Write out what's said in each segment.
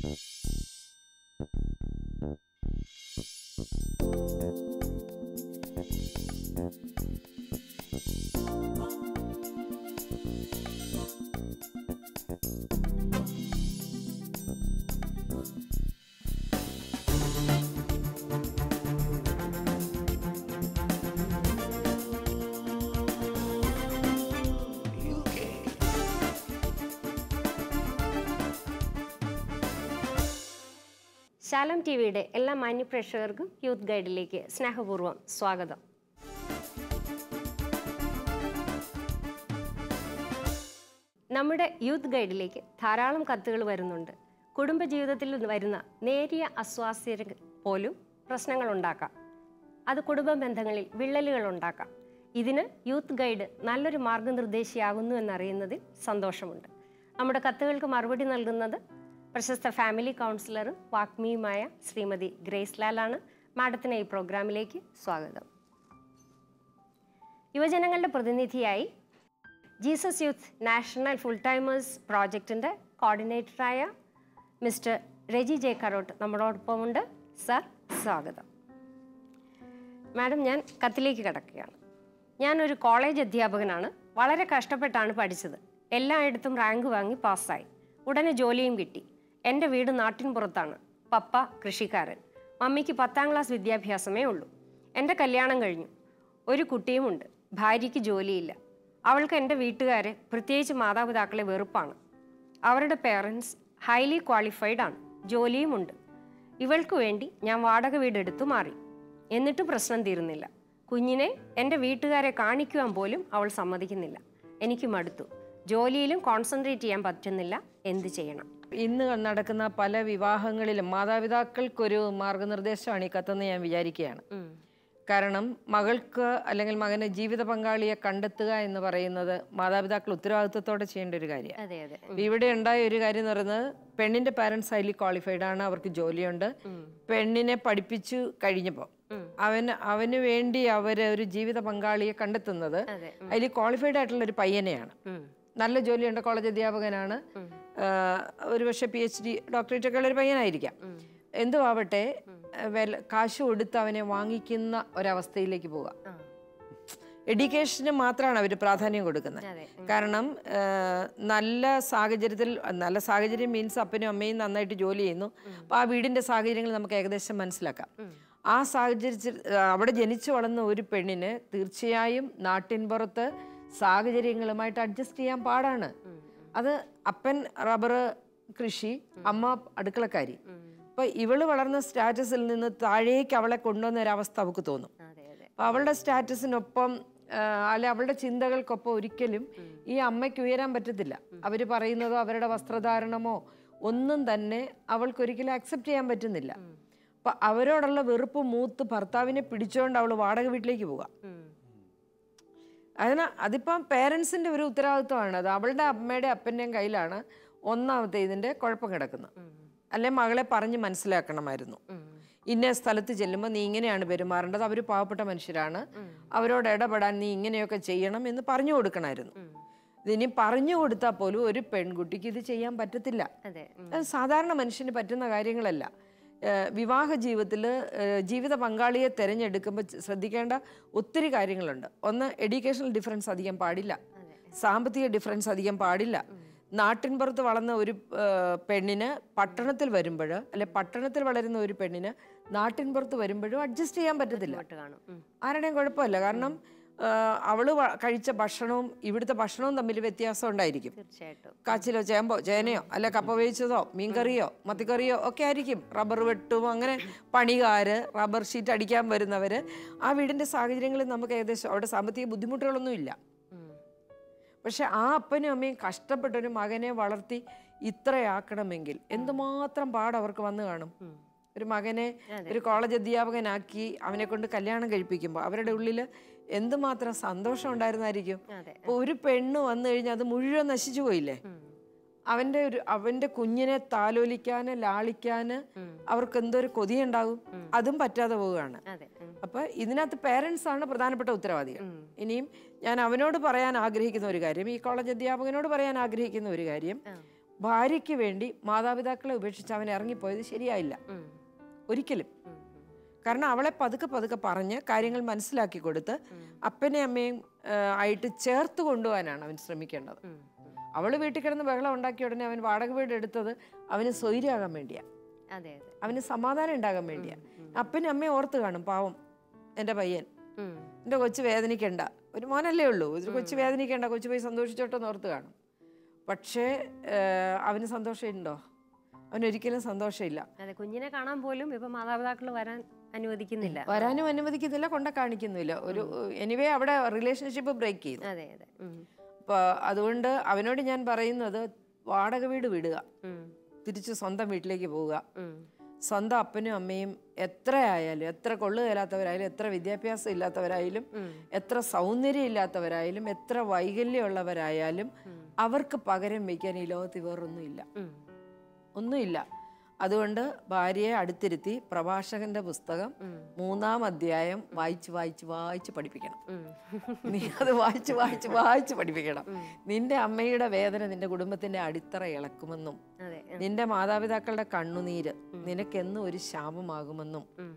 ശാലം T വിയുടെ എല്ലാ മാന്യപ്രേക്ഷകർക്കും youth ഗൈഡിലേക്ക് സ്നേഹപൂർവ്വം സ്വാഗതം നമ്മുടെ യൂത്ത് ഗൈഡിലേക്ക് ധാരാളം കത്തുകൾ വരുന്നുണ്ട് കുടുംബജീവിതത്തിൽ വരുന്ന നേരിയ അസ്വാസ്ഥ്യങ്ങൾ പോലും പ്രശ്നങ്ങൾ ഉണ്ടാക്കാം അത് കുടുംബ ബന്ധങ്ങളിൽ വിള്ളലുകൾ ഉണ്ടാക്കാം ഇതിന് യൂത്ത് ഗൈഡ് നല്ലൊരു മാർഗനിർദ്ദേശിയാകുന്നു എന്നറിയുന്നതിൽ സന്തോഷമുണ്ട് നമ്മുടെ കത്തുകൾക്ക് മറുപടി നൽകുന്നത് പ്രശസ്ത ഫാമിലി കൗൺസിലറും വാഗ്മിയുമായ ശ്രീമതി ഗ്രേസ് ലാലാണ് മാഡത്തിന് ഈ പ്രോഗ്രാമിലേക്ക് സ്വാഗതം യുവജനങ്ങളുടെ പ്രതിനിധിയായി Jesus youth national full timers പ്രോജക്റ്റിൻ്റെ കോർഡിനേറ്ററായ മിസ്റ്റർ രജി ജെ കരോട്ട് നമ്മളോടൊപ്പമുണ്ട് സർ സ്വാഗതം മാഡം ഞാൻ കത്തിലേക്ക് കിടക്കുകയാണ് ഞാനൊരു കോളേജ് അധ്യാപകനാണ് വളരെ കഷ്ടപ്പെട്ടാണ് പഠിച്ചത് എല്ലായിടത്തും റാങ്ക് വാങ്ങി പാസ്സായി ഉടനെ ജോലിയും കിട്ടി എൻ്റെ വീട് നാട്ടിൻ പുറത്താണ് പപ്പ കൃഷിക്കാരൻ മമ്മിക്ക് പത്താം ക്ലാസ് വിദ്യാഭ്യാസമേ ഉള്ളൂ എൻ്റെ കല്യാണം കഴിഞ്ഞു ഒരു കുട്ടിയുമുണ്ട് ഭാര്യയ്ക്ക് ജോലിയില്ല അവൾക്ക് എൻ്റെ വീട്ടുകാരെ പ്രത്യേകിച്ച് മാതാപിതാക്കളെ വെറുപ്പാണ് അവരുടെ പേരൻസ് ഹൈലി ക്വാളിഫൈഡ് ആണ് ജോലിയുമുണ്ട് ഇവൾക്ക് വേണ്ടി ഞാൻ വാടക വീടെടുത്തു മാറി എന്നിട്ടും പ്രശ്നം തീരുന്നില്ല കുഞ്ഞിനെ എൻ്റെ വീട്ടുകാരെ കാണിക്കുവാൻ പോലും അവൾ സമ്മതിക്കുന്നില്ല എനിക്ക് മടുത്തു ജോലിയിലും കോൺസെൻട്രേറ്റ് ചെയ്യാൻ പറ്റുന്നില്ല എന്ത് ചെയ്യണം ഇന്ന് നടക്കുന്ന പല വിവാഹങ്ങളിലും മാതാപിതാക്കൾക്കൊരു മാർഗനിർദ്ദേശമാണ് ഈ കത്തെന്ന് ഞാൻ വിചാരിക്കുകയാണ് കാരണം മകൾക്ക് അല്ലെങ്കിൽ മകന് ജീവിത പങ്കാളിയെ കണ്ടെത്തുക എന്ന് പറയുന്നത് മാതാപിതാക്കൾ ഉത്തരവാദിത്വത്തോടെ ചെയ്യേണ്ട ഒരു കാര്യമാണ് അതെ അതെ ഇവിടെ ഉണ്ടായ ഒരു കാര്യം എന്ന് പറയുന്നത് പെണ്ണിന്റെ പാരന്റ്സ് ഹൈലി ക്വാളിഫൈഡ് ആണ് അവർക്ക് ജോലിയുണ്ട് പെണ്ണിനെ പഠിപ്പിച്ചു കഴിഞ്ഞപ്പോൾ അവന് അവന് വേണ്ടി അവര് ഒരു ജീവിത പങ്കാളിയെ കണ്ടെത്തുന്നത് അതെ അതിൽ ക്വാളിഫൈഡ് ആയിട്ടുള്ള ഒരു പയ്യനെയാണ് നല്ല ജോലിയുണ്ട് കോളേജ് അധ്യാപകനാണ് ഒരുപക്ഷെ പി എച്ച് ഡി ഡോക്ടറേറ്റ് ഒക്കെ ഉള്ള ഒരു പയ്യനായിരിക്കാം എന്തു ആവട്ടെ വില കാശ് കൊടുത്ത് അവനെ വാങ്ങിക്കുന്ന ഒരവസ്ഥയിലേക്ക് പോകാം എഡ്യൂക്കേഷന് മാത്രമാണ് അവർ പ്രാധാന്യം കൊടുക്കുന്നത് അതെ കാരണം ആ, നല്ല സാഹചര്യത്തിൽ നല്ല സാഹചര്യം മീൻസ് അപ്പനും അമ്മയും നന്നായിട്ട് ജോലി ചെയ്യുന്നു അപ്പോൾ ആ വീടിൻ്റെ സാഹചര്യങ്ങൾ നമുക്ക് ഏകദേശം മനസ്സിലാക്കാം ആ സാഹചര്യത്തിൽ ആ, അവിടെ ജനിച്ചു വളർന്ന ഒരു പെണ്ണിന് തീർച്ചയായും നാട്ടിൻപുറത്ത് സാഹചര്യങ്ങളുമായിട്ട് അഡ്ജസ്റ്റ് ചെയ്യാൻ പാടാണ് അത് അപ്പൻ റബ്ബർ കൃഷി അമ്മ അടുക്കളക്കാരി അപ്പൊ ഇവള് വളർന്ന സ്റ്റാറ്റസിൽ നിന്ന് താഴേക്ക് അവളെ കൊണ്ടുവന്ന ഒരവസ്ഥ അവൾക്ക് തോന്നും അതെ അതെ അപ്പൊ അവളുടെ സ്റ്റാറ്റസിനൊപ്പം ആ, അല്ലെ അവളുടെ ചിന്തകൾക്കൊപ്പം ഒരിക്കലും ഈ അമ്മയ്ക്ക് ഉയരാൻ പറ്റത്തില്ല അവർ പറയുന്നതോ അവരുടെ വസ്ത്രധാരണമോ ഒന്നും തന്നെ അവൾക്കൊരിക്കലും അക്സെപ്റ്റ് ചെയ്യാൻ പറ്റുന്നില്ല അപ്പൊ അവരോടുള്ള വെറുപ്പ് മൂത്ത് ഭർത്താവിനെ പിടിച്ചുകൊണ്ട് അവൾ വാടക വീട്ടിലേക്ക് പോവാം ഉം. അതിന് അതിപ്പം പേരൻസിന്റെ ഒരു ഉത്തരവാദിത്വമാണ് അത് അവളുടെ അമ്മയുടെ അപ്പൻ്റെയും കയ്യിലാണ് ഒന്നാമത്തെ ഇതിന്റെ കുഴപ്പം കിടക്കുന്നത് അല്ലെ മകളെ പറഞ്ഞ് മനസ്സിലാക്കണമായിരുന്നു ഇന്ന സ്ഥലത്ത് ചെല്ലുമ്പോൾ നീ ഇങ്ങനെയാണ് പെരുമാറേണ്ടത് അവർ പാവപ്പെട്ട മനുഷ്യരാണ് അവരോട് ഇടപെടാൻ നീ ഇങ്ങനെയൊക്കെ ചെയ്യണം എന്ന് പറഞ്ഞു കൊടുക്കണമായിരുന്നു ഇതിനി പറഞ്ഞു കൊടുത്താൽ പോലും ഒരു പെൺകുട്ടിക്ക് ഇത് ചെയ്യാൻ പറ്റത്തില്ല അതെ ഉം. അത് സാധാരണ മനുഷ്യന് പറ്റുന്ന കാര്യങ്ങളല്ല ഏഹ് വിവാഹ ജീവിതത്തിൽ ജീവിത പങ്കാളിയെ തിരഞ്ഞെടുക്കുമ്പോൾ ശ്രദ്ധിക്കേണ്ട ഒത്തിരി കാര്യങ്ങളുണ്ട് ഒന്ന് എഡ്യൂക്കേഷണൽ ഡിഫറൻസ് അധികം പാടില്ല സാമ്പത്തിക ഡിഫറൻസ് അധികം പാടില്ല നാട്ടിൻപുറത്ത് വളർന്ന ഒരു ഏഹ് പെണ്ണിന് പട്ടണത്തിൽ വരുമ്പോൾ അല്ലെ പട്ടണത്തിൽ വളരുന്ന ഒരു പെണ്ണിന് നാട്ടിൻപുറത്ത് വരുമ്പോഴും അഡ്ജസ്റ്റ് ചെയ്യാൻ പറ്റത്തില്ല ഇങ്ങോട്ട് കാണും ഉം. ആരുടെയും കുഴപ്പമില്ല കാരണം ഏഹ് അവള് വ- കഴിച്ച ഭക്ഷണവും ഇവിടുത്തെ ഭക്ഷണവും തമ്മിൽ വ്യത്യാസം ഉണ്ടായിരിക്കും തീർച്ചയായിട്ടും കാച്ചിലോ ചേമ്പോ ചേനയോ അല്ല കപ്പ വേവിച്ചതോ മീൻകറിയോ മത്തിക്കറിയോ ഒക്കെ ആയിരിക്കും റബ്ബർ വെട്ടും അങ്ങനെ പണികാര് റബ്ബർ ഷീറ്റ് അടിക്കാൻ വരുന്നവര് ആ വീടിന്റെ സാഹചര്യങ്ങളിൽ നമുക്ക് ഏകദേശം അവിടെ സാമ്പത്തിക ബുദ്ധിമുട്ടുകളൊന്നും ഇല്ല ഉം. പക്ഷെ ആ അപ്പനും അമ്മയും കഷ്ടപ്പെട്ടൊരു മകനെ വളർത്തി ഇത്രയാക്കണമെങ്കിൽ എന്തുമാത്രം പാട് അവർക്ക് വന്നു കാണും ഒരു മകനെ ഒരു കോളേജ് അധ്യാപകനാക്കി അവനെ കൊണ്ട് കല്യാണം കഴിപ്പിക്കുമ്പോൾ അവരുടെ ഉള്ളിൽ എന്തുമാത്രം സന്തോഷം ഉണ്ടായിരുന്നായിരിക്കും അതെ ഇപ്പൊ ഒരു പെണ്ണ് വന്നു കഴിഞ്ഞാൽ അത് മുഴുവൻ നശിച്ചു പോയില്ലേ ഉം. അവന്റെ ഒരു അവന്റെ കുഞ്ഞിനെ താലോലിക്കാന് ലാളിക്കാന് അവർക്ക് എന്തൊരു കൊതിയുണ്ടാകും അതും പറ്റാതെ പോവുകയാണ് അതെ ഉം. അപ്പൊ ഇതിനകത്ത് പേരൻസ് ആണ് പ്രധാനപ്പെട്ട ഉത്തരവാദികൾ ഇനിയും ഞാൻ അവനോട് പറയാൻ ആഗ്രഹിക്കുന്ന ഒരു കാര്യം ഈ കോളേജ് അധ്യാപകനോട് പറയാൻ ആഗ്രഹിക്കുന്ന ഒരു കാര്യം ഭാര്യയ്ക്ക് വേണ്ടി മാതാപിതാക്കളെ ഉപേക്ഷിച്ച് അവൻ ഇറങ്ങിപ്പോയത് ശരിയായില്ല ഉം. ഒരിക്കലും ഉം. കാരണം അവളെ പതുക്കെ പതുക്കെ പറഞ്ഞ് കാര്യങ്ങൾ മനസ്സിലാക്കി കൊടുത്ത് അപ്പനെയും അമ്മയും ആ, ആയിട്ട് ചേർത്ത് കൊണ്ടുപോകാനാണ് അവൻ ശ്രമിക്കേണ്ടത് ഉം. അവൾ വീട്ടിൽ കിടന്ന് ബഹളം ഉണ്ടാക്കിയ ഉടനെ അവൻ വാടക വീട് എടുത്തത് അവന് സ്വൈര്യമാകാൻ വേണ്ടിയാ അതെ അതെ അവന് സമാധാനം ഉണ്ടാകാൻ വേണ്ടിയാ അപ്പനും അമ്മയും ഓർത്ത് കാണും പാവം എൻ്റെ പയ്യൻ ഉം. എൻ്റെ കൊച്ചു വേദനിക്കണ്ട ഒരു മോനല്ലേ ഉള്ളൂ ഒരു കൊച്ചു വേദനിക്കണ്ട കൊച്ചു പോയി സന്തോഷിച്ചോട്ടെന്ന് ഓർത്ത് കാണും പക്ഷേ ആ, അവന് സന്തോഷമുണ്ടോ അവനൊരിക്കലും സന്തോഷമില്ല അതെ കുഞ്ഞിനെ കാണാൻ പോലും ഇപ്പൊ മാതാപിതാക്കൾ വരാൻ അനുവദിക്കുന്നില്ല വരാനും അനുവദിക്കുന്നില്ല കൊണ്ട കാണിക്കുന്നില്ല ഒരു എനിവേ അവിടെ റിലേഷൻഷിപ്പ് ബ്രേക്ക് ചെയ്തു അതെ അതെ ഉം. അപ്പോൾ അതുകൊണ്ട് അവനോട് ഞാൻ പറയുന്നത് വാടക വീട് വിടുക ഉം. തിരിച്ച് സ്വന്തം വീട്ടിലേക്ക് പോവുക ഉം. സ്വന്തം അപ്പനും അമ്മയും എത്ര ആയാലും എത്ര കൊള്ളുകയില്ലാത്തവരായാലും എത്ര വിദ്യാഭ്യാസം ഇല്ലാത്തവരായാലും ഉം. എത്ര സൗന്ദര്യം ഇല്ലാത്തവരായാലും എത്ര വൈകല്യമുള്ളവരായാലും അവർക്ക് പകരം വയ്ക്കാൻ ഈ ലോകത്ത് വേറൊന്നുമില്ല ഉം. ഒന്നുമില്ല അതുകൊണ്ട് ഭാര്യയെ അടുത്തിരുത്തി പ്രഭാഷകന്റെ പുസ്തകം മൂന്നാം അധ്യായം വായിച്ച് വായിച്ച് വായിച്ച് പഠിപ്പിക്കണം ഉം. നീ അത് വായിച്ച് വായിച്ച് വായിച്ച് പഠിപ്പിക്കണം നിന്റെ അമ്മയുടെ വേദന നിന്റെ കുടുംബത്തിന്റെ അടിത്തറ ഇളക്കുമെന്നും അതെ നിന്റെ മാതാപിതാക്കളുടെ കണ്ണുനീര് നിനക്കെന്നും ഒരു ശാപമാകുമെന്നും ഉം.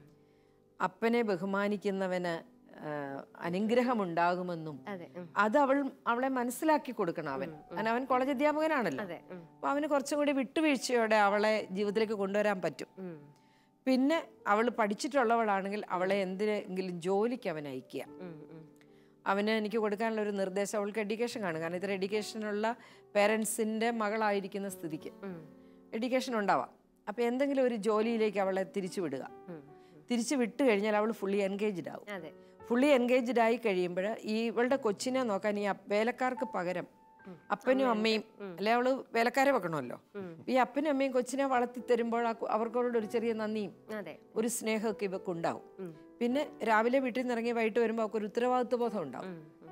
അപ്പനെ ബഹുമാനിക്കുന്നവന് ആ, അനുഗ്രഹമുണ്ടാകുമെന്നും അതെ ഉം. അത് അവൾ അവളെ മനസ്സിലാക്കി കൊടുക്കണം അവൻ കാരണം അവൻ കോളേജ് അധ്യാപകനാണല്ലോ അതെ ഉം. അപ്പൊ അവന് കുറച്ചും കൂടി വിട്ടുവീഴ്ചയോടെ അവളെ ജീവിതത്തിലേക്ക് കൊണ്ടുവരാൻ പറ്റും ഉം. പിന്നെ അവൾ പഠിച്ചിട്ടുള്ളവളാണെങ്കിൽ അവളെ എന്തിനെങ്കിലും ജോലിക്ക് അവൻ അയക്കുക ഉം. ഉം. അവന് എനിക്ക് കൊടുക്കാനുള്ള ഒരു നിർദ്ദേശം അവൾക്ക് എഡ്യൂക്കേഷൻ കാണും കാരണം ഇത്ര എഡ്യൂക്കേഷനുള്ള പേരൻസിൻ്റെ മകളായിരിക്കുന്ന സ്ഥിതിക്ക് ഉം. എഡ്യൂക്കേഷൻ ഉണ്ടാവാം അപ്പോൾ എന്തെങ്കിലും ഒരു ജോലിയിലേക്ക് അവളെ തിരിച്ചു വിടുക ഉം. തിരിച്ചു വിട്ട് കഴിഞ്ഞാൽ അവൾ ഫുള്ളി എൻഗേജ്ഡ് ആവും അതെ ഫുള്ളി എൻഗേജ്ഡ് ആയി കഴിയുമ്പോൾ ഈ ഇവളുടെ കൊച്ചിനെ നോക്കാൻ ഈ അപ്പ- വേലക്കാർക്ക് പകരം അപ്പനും അമ്മയും അല്ലെ അവള് വേലക്കാരെ വെക്കണമല്ലോ ഈ അപ്പനും അമ്മയും കൊച്ചിനെ വളർത്തി തരുമ്പോൾ ആ കു- അവർക്കോട് ഒരു ചെറിയ നന്ദിയും അതെ ഒരു സ്നേഹമൊക്കെ ഇവക്ക് ഉണ്ടാവും ഉം. പിന്നെ രാവിലെ വീട്ടിൽ നിന്ന് ഇറങ്ങി വൈകിട്ട് വരുമ്പോൾ അവർക്ക് ഒരു ഉത്തരവാദിത്വ ബോധം ഉണ്ടാവും ഉം. ഉം.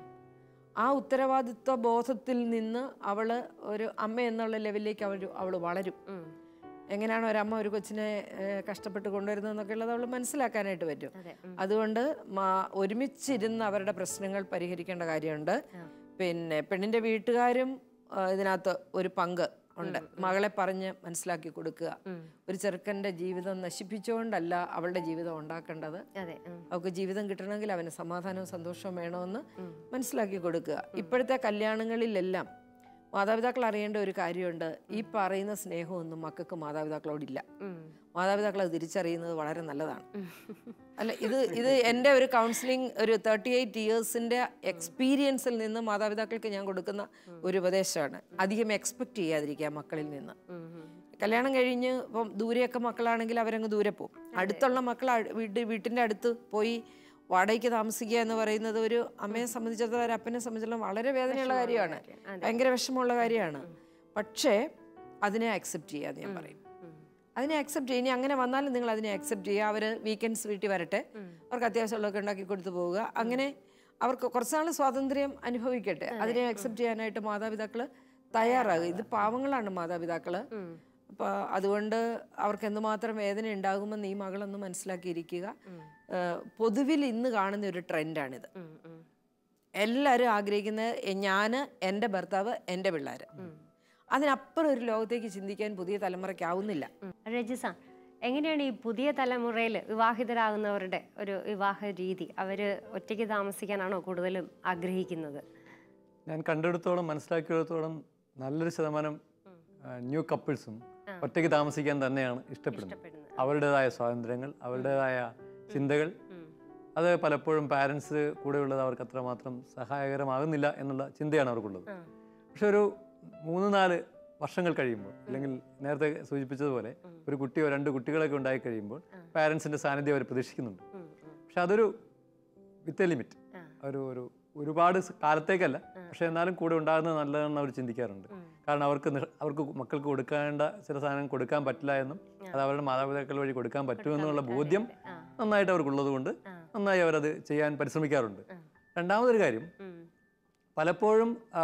ആ ഉത്തരവാദിത്വ ബോധത്തിൽ നിന്ന് അവള് ഒരു അമ്മ എന്നുള്ള ലെവലിലേക്ക് അവൾ അവൾ വളരും ഉം. എങ്ങനെയാണ് ഒരമ്മ ഒരു കൊച്ചിനെ ഏഹ്, കഷ്ടപ്പെട്ട് കൊണ്ടുവരുന്നതെന്നൊക്കെ ഉള്ളത് അവൾ മനസ്സിലാക്കാനായിട്ട് പറ്റും അതെ ഉം. അതുകൊണ്ട് മാ- ഒരുമിച്ചിരുന്ന് അവരുടെ പ്രശ്നങ്ങൾ പരിഹരിക്കേണ്ട കാര്യമുണ്ട് പിന്നെ പെണ്ണിന്റെ വീട്ടുകാരും ആ, ഇതിനകത്ത് ഒരു പങ്ക് ഉണ്ട് മകളെ പറഞ്ഞ് മനസ്സിലാക്കി കൊടുക്കുക ഉം. ഒരു ചെറുക്കൻ്റെ ജീവിതം നശിപ്പിച്ചുകൊണ്ടല്ല അവളുടെ ജീവിതം ഉണ്ടാക്കേണ്ടത് അതെ ഉം. അവൾക്ക് ജീവിതം കിട്ടണമെങ്കിൽ അവന് സമാധാനവും സന്തോഷവും വേണമെന്ന് മനസ്സിലാക്കി കൊടുക്കുക ഇപ്പോഴത്തെ കല്യാണങ്ങളിലെല്ലാം മാതാപിതാക്കൾ അറിയേണ്ട ഒരു കാര്യമുണ്ട് ഈ പറയുന്ന സ്നേഹമൊന്നും മക്കൾക്ക് മാതാപിതാക്കളോടില്ല ഉം. മാതാപിതാക്കൾ അത് തിരിച്ചറിയുന്നത് വളരെ നല്ലതാണ് അല്ല ഇത് ഇത് എൻ്റെ ഒരു കൗൺസിലിംഗ് ഒരു തേർട്ടി എയ്റ്റ് ഇയേഴ്സിൻ്റെ എക്സ്പീരിയൻസിൽ നിന്ന് മാതാപിതാക്കൾക്ക് ഞാൻ കൊടുക്കുന്ന ഒരു ഉപദേശമാണ് അധികം എക്സ്പെക്റ്റ് ചെയ്യാതിരിക്കുക മക്കളിൽ നിന്ന് ഉം. ഉം. കല്യാണം കഴിഞ്ഞ് ഇപ്പം ദൂരെയൊക്കെ മക്കളാണെങ്കിൽ അവരങ്ങ് ദൂരെ പോകും അടുത്തുള്ള മക്കൾ അ- വീട് വീട്ടിൻ്റെ അടുത്ത് പോയി വാടകയ്ക്ക് താമസിക്കുക എന്ന് പറയുന്നത് ഒരു അമ്മയെ സംബന്ധിച്ചിടത്തോളം ഒരു അപ്പനെ സംബന്ധിച്ചിടത്തോളം വളരെ വേദനയുള്ള കാര്യമാണ് ഭയങ്കര വിഷമമുള്ള കാര്യമാണ് പക്ഷേ അതിനെ അക്സെപ്റ്റ് ചെയ്യാന്ന് ഞാൻ പറയും ഉം. അതിനെ അക്സെപ്റ്റ് ചെയ്യുക ഇനി അങ്ങനെ വന്നാലും നിങ്ങൾ അതിനെ അക്സെപ്റ്റ് ചെയ്യുക അവർ വീക്കെൻഡ്സ് വീട്ടിൽ വരട്ടെ അവർക്ക് അത്യാവശ്യമുള്ളതൊക്കെ ഉണ്ടാക്കി കൊടുത്തു പോവുക അങ്ങനെ അവർക്ക് കുറച്ചാൾ സ്വാതന്ത്ര്യം അനുഭവിക്കട്ടെ അതിനെ അക്സെപ്റ്റ് ചെയ്യാനായിട്ട് മാതാപിതാക്കൾ തയ്യാറാകുക ഇത് പാവങ്ങളാണ് മാതാപിതാക്കൾ ഉം. അപ്പോൾ അതുകൊണ്ട് അവർക്ക് എന്തുമാത്രം വേദന ഉണ്ടാകുമെന്ന് ഈ മകളൊന്ന് മനസ്സിലാക്കിയിരിക്കുക ഏഹ് പൊതുവിൽ ഇന്ന് കാണുന്ന ഒരു ട്രെൻഡാണിത് ഉം. ഉം. എല്ലാവരും ആഗ്രഹിക്കുന്നത് ഞാൻ എൻ്റെ ഭർത്താവ് എൻ്റെ പിള്ളേർ അതിനപ്പുറം ഒരു ലോകത്തേക്ക് ചിന്തിക്കാൻ പുതിയ തലമുറയ്ക്കാവുന്നില്ല ഉം. രജിസ എങ്ങനെയാണ് ഈ പുതിയ തലമുറയിൽ വിവാഹിതരാകുന്നവരുടെ ഒരു വിവാഹ രീതി അവര് ഒറ്റയ്ക്ക് താമസിക്കാനാണോ കൂടുതലും ആഗ്രഹിക്കുന്നത് ഞാൻ കണ്ടെടുത്തോളം മനസ്സിലാക്കിയെടുത്തോളം നല്ലൊരു ശതമാനം ന്യൂ കപ്പിൾസും ഒറ്റയ്ക്ക് താമസിക്കാൻ തന്നെയാണ് ഇഷ്ടപ്പെടുന്നത് ഇഷ്ടപ്പെടുന്നത് അവരുടേതായ സ്വാതന്ത്ര്യങ്ങൾ അവരുടേതായ ചിന്തകൾ ഉം. അത് പലപ്പോഴും പാരൻസ് കൂടെയുള്ളത് അവർക്ക് അത്രമാത്രം സഹായകരമാകുന്നില്ല എന്നുള്ള ചിന്തയാണ് അവർക്കുള്ളത് ആ. പക്ഷെ ഒരു മൂന്ന് നാല് വർഷങ്ങൾ കഴിയുമ്പോൾ അല്ലെങ്കിൽ നേരത്തെ സൂചിപ്പിച്ചതുപോലെ ഒരു കുട്ടിയോ രണ്ട് കുട്ടികളൊക്കെ ഉണ്ടായി കഴിയുമ്പോൾ പാരൻസിൻ്റെ സാന്നിധ്യം അവർ പ്രതീക്ഷിക്കുന്നുണ്ട് ഉം. ഉം. പക്ഷെ അതൊരു വിത്ത് എ ലിമിറ്റ് ആ. ഒരു ഒരു ഒരുപാട് സ് കാലത്തേക്കല്ല പക്ഷെ എന്നാലും കൂടെ ഉണ്ടാകുന്നത് നല്ലതെന്ന് അവർ ചിന്തിക്കാറുണ്ട് കാരണം അവർക്ക് നിർ- അവർക്ക് മക്കൾക്ക് കൊടുക്കേണ്ട ചില സാധനം കൊടുക്കാൻ പറ്റില്ല എന്നും അത് അവരുടെ മാതാപിതാക്കൾ വഴി കൊടുക്കാൻ പറ്റുമെന്നുള്ള ബോധ്യം ആ. നന്നായിട്ട് അവർക്കുള്ളത് കൊണ്ട് ആ. നന്നായി അവരത് ചെയ്യാൻ പരിശ്രമിക്കാറുണ്ട് രണ്ടാമതൊരു കാര്യം ഉം. പലപ്പോഴും ആ,